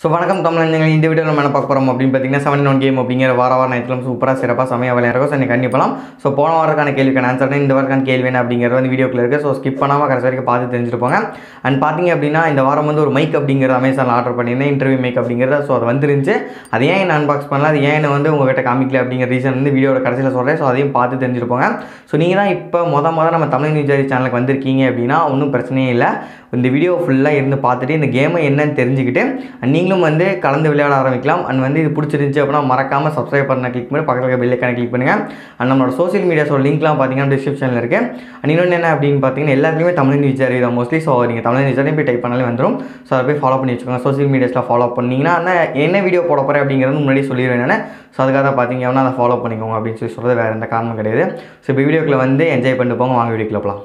so வணக்கம் தமிழ் இந்த video நம்ம என்ன பார்க்க போகிறோம் அப்படின்னு பார்த்தீங்கன்னா செவன் ஒன் கேம் அப்படிங்கிற வார வாரம் நைட்லாம் சூப்பராக சிறப்பாக செமையாக விளையாடுறோம் ஸோ நீங்கள் கண்டிப்பாக ஸோ போன வாரக்கான கேள்விக்கான ஆன்சர் இந்த வாரக்கான கேள்வி என்ன அப்படிங்கிறது வந்து வீடியோக்குள்ள இருக்குது ஸோ ஸ்கிப் பண்ணாமல் கடைசி வரைக்கும் பார்த்து தெரிஞ்சிருப்பாங்க அண்ட் பார்த்தீங்க அப்படின்னா இந்த வாரம் வந்து ஒரு மைக் அப்படிங்கிறது அமேசானில் ஆர்டர் பண்ணியிருந்தேன் இன்டர்வியூ மைக் அப்படிங்கிறத ஸோ அது வந்துருந்துச்சு அது ஏன் என்ன அன்பாக்ஸ் பண்ணல அது ஏன் வந்து உங்ககிட்ட காமிக்கல அப்படிங்கிற ரீசன் வந்து வீடியோட கடைசியில் சொல்கிறேன் ஸோ அதையும் பார்த்து தெரிஞ்சிருப்பாங்க ஸோ நீங்கள் தான் இப்போ மொத மொதல் நம்ம தமிழ் நியூஸ் சேனலுக்கு வந்திருக்கீங்க அப்படின்னா ஒன்றும் பிரச்சனையே இல்லை இந்த வீடியோ ஃபுல்லாக இருந்து பார்த்துட்டு இந்த கேமை என்னன்னு தெரிஞ்சுக்கிட்டு and நீங்களும் வந்து கலந்து விளையாட ஆரம்பிக்கலாம் அண்ட் வந்து இது பிடிச்சிருந்துச்சி அப்படின்னா மறக்காமல் சப்ஸ்கிரைப் பண்ண கிளிக் பண்ணி பக்கத்தில் பெல் ஐக்கான கிளிக் பண்ணுங்கள் அண்ட் நம்மளோட சோஷியல் மீடியாஸோட லிங்க்லாம் பார்த்தீங்கன்னா டிஸ்கிரிப்ஷனில் இருக்குது அண்ட் இன்னொன்று என்ன அப்படின்னு பார்த்தீங்கன்னா எல்லாத்துலேயுமே தமிழ் நியூஸ் அறிவு மோஸ்ட்லி ஸோ நீங்கள் தமிழ் நியூஸ் போய் டைப் பண்ணாலே வந்துடும் ஸோ அதை போய் ஃபாலோ பண்ணி வச்சுக்கோங்க சோஷியல் மீடியாஸில் ஃபாலோ பண்ணிங்கன்னா அந்த என்ன வீடியோ போட போகிறேன் அப்படிங்கிறது முன்னாடி சொல்லிடுவேன் நான் ஸோ அதுக்காக தான் பார்த்தீங்க அப்படின்னா அதை ஃபாலோ பண்ணிக்கோங்க அப்படின்னு சொல்லி சொல்கிறது வேறு எந்த காரணமும் கிடையாது ஸோ இப்போ வீடியோக்குள்ள வந்து என்ஜாய் பண்ணிட்டு போங்க வாங்க வீடியோக்குள்ள போகலாம்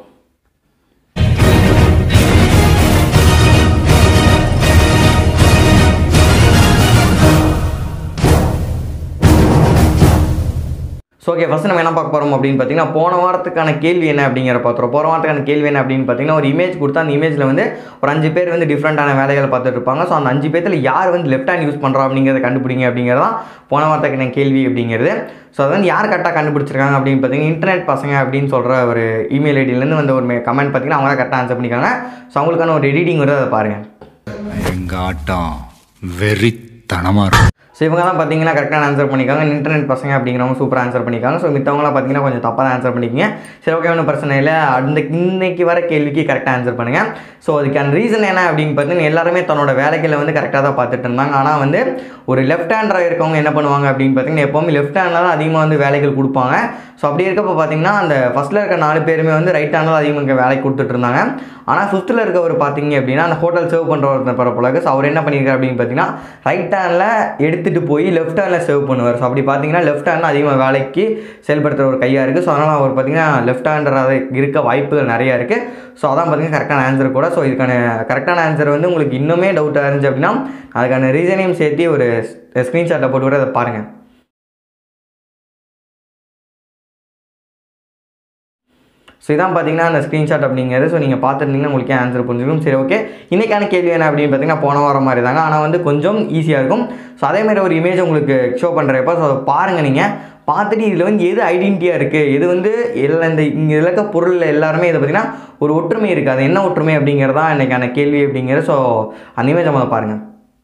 ஸோ ஓகே ஃபஸ்ட் நம்ம என்ன பார்க்க போகிறோம் அப்படின்னு பார்த்தீங்கன்னா போன வாரத்துக்கான கேள்வி என்ன அப்படிங்கிற பார்த்துருவோம் போன வாரத்துக்கான கேள்வி என்ன அப்படின்னு பார்த்தீங்கன்னா ஒரு இமேஜ் கொடுத்தா அந்த இமேஜில் வந்து ஒரு அஞ்சு பேர் வந்து டிஃப்ரெண்ட்டான வேலைகளை பார்த்துட்டு இருப்பாங்க ஸோ அந்த அஞ்சு பேர்த்தில் யார் வந்து லெஃப்ட் ஹேண்ட் யூஸ் பண்ணுறா அப்படிங்கிறத கண்டுபிடிங்க அப்படிங்கிறதான் போன வாரத்துக்கான கேள்வி அப்படிங்கிறது ஸோ அது வந்து யார் கரெக்டாக கண்டுபிடிச்சிருக்காங்க அப்படின்னு பார்த்தீங்கன்னா இன்டர்நெட் பசங்க அப்படின்னு சொல்கிற ஒரு இமெயில் ஐடியிலேருந்து வந்து ஒரு கமெண்ட் பார்த்தீங்கன்னா அவங்க தான் கரெக்டாக ஆன்சர் பண்ணிக்காங்க ஸோ அவங்களுக்கான ஒரு எடிட்டிங் வருது அதை பாருங்கள் எங்க ஆட்டம் வெறித்தனமா இருக்கும் ஸோ இவங்க தான் பார்த்தீங்கன்னா கரெக்டாக ஆன்சர் பண்ணிக்காங்க இன்டர்நெட் பசங்க அப்படிங்கிறவங்க சூப்பராக ஆன்சர் பண்ணிக்காங்க ஸோ மித்தவங்களாம் பார்த்தீங்கன்னா கொஞ்சம் தப்பாக தான் ஆன்சர் பண்ணிக்கிங்க சரி ஓகே ஒன்றும் பிரச்சனை இல்லை அந்த இன்னைக்கு வர கேள்விக்கு கரெக்டாக ஆன்சர் பண்ணுங்கள் ஸோ அதுக்கான ரீசன் என்ன அப்படின்னு பார்த்தீங்கன்னா எல்லாருமே தன்னோட வேலைகளை வந்து கரெக்டாக தான் பார்த்துட்டு இருந்தாங்க ஆனால் வந்து ஒரு லெஃப்ட் ஹேண்டராக இருக்கவங்க என்ன பண்ணுவாங்க அப்படின்னு பார்த்தீங்கன்னா எப்போவுமே லெஃப்ட் ஹேண்டில் தான் அதிகமாக வந்து வேலைகள் கொடுப்பாங்க ஸோ அப்படி இருக்கப்போ பார்த்தீங்கன்னா அந்த ஃபஸ்ட்டில் இருக்க நாலு பேருமே வந்து ரைட் ஹேண்டில் தான் அதிகமாக வேலைக்கு கொடுத்துட்டு இருந்தாங்க ஆனால் ஃபிஃப்த்தில் இருக்கவர் பார்த்தீங்க அப்படின்னா அந்த ஹோட்டல் சர்வ் பண்ணுற ஒருத்தர் பரப்பலாக ஸோ அவர் என்ன பண்ணியிருக்காரு அப்படின்னு பார்த்தீங்கன்னா ரைட் ஹேண்டில் எடுத்துகிட்டு போய் லெஃப்ட் ஹேண்டில் சர்வ் பண்ணுவார் ஸோ அப்படி பார்த்தீங்கன்னா லெஃப்ட் ஹேண்டில் அதிகமாக வேலைக்கு செயல்படுத்துகிற ஒரு கையாக இருக்குது ஸோ அதனால் அவர் பார்த்தீங்கன்னா லெஃப்ட் ஹேண்டராக இருக்க வாய்ப்புகள் நிறையா இருக்குது ஸோ அதான் பார்த்தீங்கன்னா கரெக்டான ஆன்சர் கூட ஸோ இதுக்கான கரெக்டான ஆன்சர் வந்து உங்களுக்கு இன்னுமே டவுட்டாக இருந்துச்சு அப்படின்னா அதுக்கான ரீசனையும் சேர்த்து ஒரு ஸ்க்ரீன்ஷாட்டில் போட்டு கூட அதை பாருங்கள் ஸோ இதான் பார்த்தீங்கன்னா அந்த ஸ்க்ரீன்ஷாட் அப்படிங்கிறது ஸோ நீங்கள் பார்த்துருந்தீங்கன்னா உங்களுக்கே ஆன்சர் புரிஞ்சுக்கும் சரி ஓகே இன்றைக்கான கேள்வி என்ன அப்படின்னு பார்த்தீங்கன்னா போன வாரம் மாதிரி தாங்க ஆனால் வந்து கொஞ்சம் ஈஸியாக இருக்கும் ஸோ அதே மாதிரி ஒரு இமேஜ் உங்களுக்கு ஷோ பண்ணுறப்ப ஸோ அதை பாருங்கள் நீங்கள் பார்த்துட்டு இதில் வந்து எது ஐடென்டிட்டியாக இருக்குது எது வந்து எல்லா இந்த இங்கே இருக்க பொருளில் எல்லாருமே இதை பார்த்தீங்கன்னா ஒரு ஒற்றுமை இருக்குது அது என்ன ஒற்றுமை அப்படிங்கிறது தான் இன்றைக்கான கேள்வி அப்படிங்கிறது ஸோ அந்த இமேஜை முதல்ல பாருங்கள்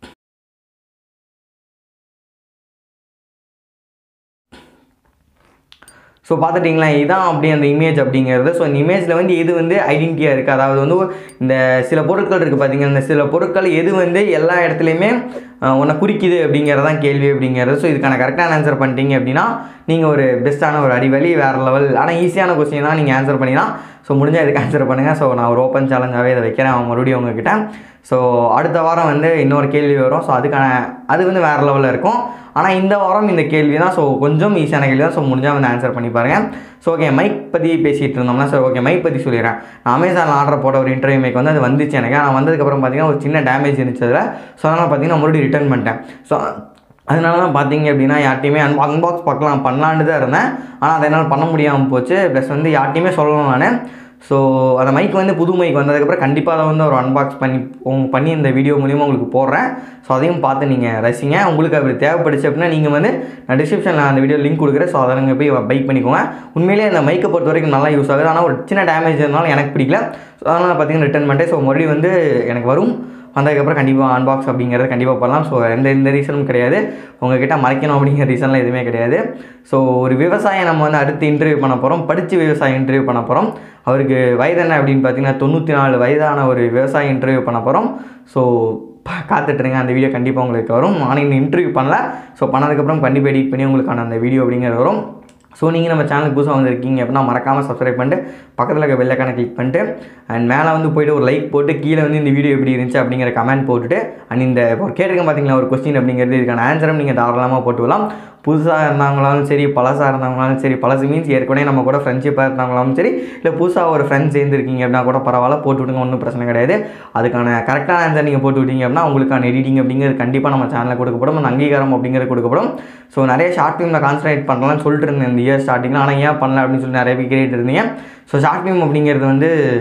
ஸோ பார்த்துட்டிங்களா இதுதான் அப்படி அந்த இமேஜ் அப்படிங்கிறது ஸோ இந்த இமேஜில் வந்து எது வந்து ஐடென்டிட்டியாக இருக்குது அதாவது வந்து இந்த சில பொருட்கள் இருக்குது பார்த்தீங்கன்னா இந்த சில பொருட்கள் எது வந்து எல்லா இடத்துலையுமே உன்னை குறிக்குது அப்படிங்கிறது தான் கேள்வி அப்படிங்கிறது ஸோ இதுக்கான கரெக்டான ஆன்சர் பண்ணிட்டீங்க அப்படின்னா நீங்கள் ஒரு பெஸ்ட்டான ஒரு அறிவழி வேறு லெவல் ஆனால் ஈஸியான கொஸ்டின் தான் நீங்கள் ஆன்சர் பண்ணினா ஸோ முடிஞ்சால் இதுக்கு ஆன்சர் பண்ணுங்கள் ஸோ நான் ஒரு ஓப்பன் சேலஞ்சாகவே இதை வைக்கிறேன் அவங்க மறுபடியும் உங்ககிட்ட ஸோ அடுத்த வாரம் வந்து இன்னொரு கேள்வி வரும் ஸோ அதுக்கான அது வந்து வேறு லெவலில் இருக்கும் ஆனால் இந்த வாரம் இந்த கேள்வி தான் ஸோ கொஞ்சம் ஈஸியான கேள்வி தான் ஸோ முடிஞ்சால் வந்து ஆன்சர் பண்ணி பாருங்கள் ஸோ ஓகே மைக் பற்றி பேசிகிட்டு இருந்தோம்னா ஸோ ஓகே மைக் பற்றி சொல்லிடுறேன் நான் அமேசானில் ஆர்டர் போட்ட ஒரு இன்டர்வியூ மைக் வந்து அது வந்துச்சு எனக்கு ஆனால் வந்ததுக்கப்புறம் பார்த்தீங்கன்னா ஒரு சின்ன டேமேஜ் இருந்துச்சு அதில் ஸோ அதனால் பார்த்தீங்கன்னா மறுபடியும் ரிட்டர்ன் பண்ணிட்டேன் ஸோ அதனால தான் பார்த்தீங்க அப்படின்னா யார்ட்டையுமே அன் அன்பாக்ஸ் பார்க்கலாம் பண்ணலான்ட்டு தான் இருந்தேன் ஆனால் அதை என்னால் பண்ண முடியாமல் போச்சு ப்ளஸ் வந்து யார்ட்டையுமே சொல்லணும் நான் ஸோ அந்த மைக் வந்து புது மைக் வந்ததுக்கப்புறம் கண்டிப்பாக அதை வந்து ஒரு அன்பாக்ஸ் பண்ணி உங்க- பண்ணி இந்த வீடியோ மூலியமாக உங்களுக்கு போடுறேன் ஸோ அதையும் பார்த்து நீங்கள் ரசிங்க உங்களுக்கு அப்படி தேவைப்படுச்சு அப்படின்னா நீங்கள் வந்து நான் டிஸ்கிரிப்ஷனில் அந்த வீடியோ லிங்க் கொடுக்குறேன் ஸோ அதை நீங்கள் போய் பைக் பண்ணிக்கோங்க உண்மையிலேயே அந்த மைக்கை பொறுத்த வரைக்கும் நல்லா யூஸ் ஆகுது ஆனால் ஒரு சின்ன டேமேஜ் இருந்தாலும் எனக்கு பிடிக்கல ஸோ அதனால் பார்த்தீங்கன்னா ரிட்டர்ன் பண்ணிட்டேன் ஸோ மறுபடியும் வந்து எனக்கு வரும் வந்ததுக்கப்புறம் கண்டிப்பாக அன்பாக்ஸ் அப்படிங்கிறது கண்டிப்பாக பண்ணலாம் ஸோ எந்த எந்த ரீசனும் கிடையாது உங்ககிட்ட மறைக்கணும் அப்படிங்கிற ரீசன்லாம் எதுவுமே கிடையாது ஸோ ஒரு விவசாயம் நம்ம வந்து அடுத்து இன்டர்வியூ பண்ண போகிறோம் படித்து விவசாயம் இன்டர்வியூ பண்ண போகிறோம் அவருக்கு வயது என்ன அப்படின்னு பார்த்தீங்கன்னா தொண்ணூற்றி நாலு வயதான ஒரு விவசாய இன்டர்வியூ பண்ண போகிறோம் ஸோ காத்துட்ருங்க அந்த வீடியோ கண்டிப்பாக உங்களுக்கு வரும் நான் இன்னும் இன்டர்வியூ பண்ணல ஸோ பண்ணதுக்கப்புறம் கண்டிப்பாக எடிட் பண்ணி உங்களுக்கான அந்த வீடியோ அப்படிங்கிறது வரும் ஸோ நீங்கள் நம்ம சேனலுக்கு புதுசாக வந்திருக்கீங்க அப்படின்னா மறக்காமல் சப்ஸ்கிரைப் பண்ணிட்டு பக்கத்தில் இருக்க வெள்ளைக்கான கிளிக் பண்ணிட்டு அண்ட் மேலே வந்து போயிட்டு ஒரு லைக் போட்டு கீழே வந்து இந்த வீடியோ எப்படி இருந்துச்சு அப்படிங்கிற கமெண்ட் போட்டுட்டு அண்ட் இந்த இப்போ ஒரு கேட்டிருக்கேன் பார்த்தீங்களா ஒரு கொஸ்டின் அப்படிங்கிறது இதுக்கான ஆன்சரும் நீங்கள் தாராளமாக போட்டுக்கலாம் புதுசாக இருந்தவங்களாலும் சரி பழசாக இருந்தவங்களாலும் சரி பழசு மீன்ஸ் ஏற்கனவே நம்ம கூட ஃப்ரெண்ட்ஷிப்பாக இருந்தவங்களாலும் சரி இல்லை புதுசாக ஒரு ஃப்ரெண்ட்ஸ் சேர்ந்துருக்கீங்க அப்படின்னா கூட பரவாயில்ல போட்டு விடுங்க ஒன்றும் பிரச்சனை கிடையாது அதுக்கான கரெக்டான ஆன்சர் நீங்கள் போட்டு விட்டீங்க அப்படின்னா உங்களுக்கான எடிட்டிங் அப்படிங்கிறது கண்டிப்பாக நம்ம சேனலில் கொடுக்கப்படும் அந்த அங்கீகாரம் அப்படிங்கிறது கொடுக்கப்படும் ஸோ நிறைய ஷார்ட் ஃபிலிமில் கான்சன்ட்ரேட் பண்ணலாம்னு சொல்லிட்டு இருந்தேன் இந்த இயர் ஸ்டார்டிங்கில் ஆனால் ஏன் பண்ணல அப்படின்னு சொல்லி நிறைய பேர் கேட்டு இருந்தீங்க ஸோ ஷார்ட் ஃபிலிம் அப்படிங்கிறது வந்து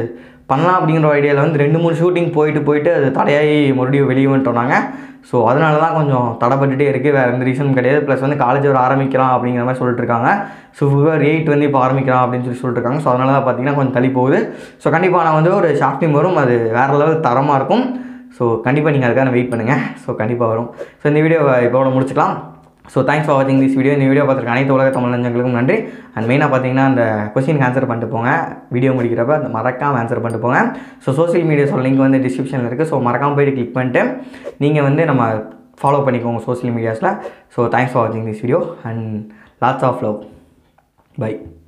பண்ணலாம் அப்படிங்கிற ஐடியாவில் வந்து ரெண்டு மூணு ஷூட்டிங் போயிட்டு போயிட்டு அது தடையாகி மறுபடியும் வெளியே வந்துட்டோம் நாங்கள் ஸோ அதனால தான் கொஞ்சம் தடைப்பட்டுட்டே இருக்குது வேறு எந்த ரீசனும் கிடையாது ப்ளஸ் வந்து காலேஜ் ஒரு ஆரம்பிக்கலாம் அப்படிங்கிற மாதிரி சொல்லிட்டு இருக்காங்க ஸோ ஃபிப்ரவரி எயிட் வந்து இப்போ ஆரம்பிக்கலாம் அப்படின்னு சொல்லி சொல்லிட்டு இருக்காங்க ஸோ அதனால தான் பார்த்தீங்கன்னா கொஞ்சம் தள்ளி போகுது ஸோ கண்டிப்பாக நான் வந்து ஒரு ஷார்ட் ஃபிலிம் வரும் அது வேறு லெவல் தரமாக இருக்கும் ஸோ கண்டிப்பாக நீங்கள் அதுக்காக வெயிட் பண்ணுங்கள் ஸோ கண்டிப்பாக வரும் ஸோ இந்த வீடியோ இதோட முடிச்சுக்கலாம் ஸோ தேங்க்ஸ் ஃபார் வாட்சிங் திஸ் வீடியோ இந்த வீடியோ பார்த்துருக்க அனைத்து உலக தமிழ் நெஞ்சங்களுக்கும் நன்றி அண்ட் மெயினாக பார்த்தீங்கன்னா அந்த கொஸ்டினுக்கு ஆன்சர் பண்ணிட்டு போங்க வீடியோ முடிக்கிறப்ப அந்த மறக்காமல் ஆன்சர் பண்ணிட்டு போங்க ஸோ சோஷியல் மீடியாஸோட லிங்க் வந்து டிஸ்கிரிப்ஷனில் இருக்குது ஸோ மறக்காமல் போயிட்டு கிளிக் பண்ணிட்டு நீங்கள் வந்து நம்ம ஃபாலோ பண்ணிக்கோங்க சோஷியல் மீடியாஸில் ஸோ தேங்க்ஸ் ஃபார் வாட்சிங் this video and lots of love by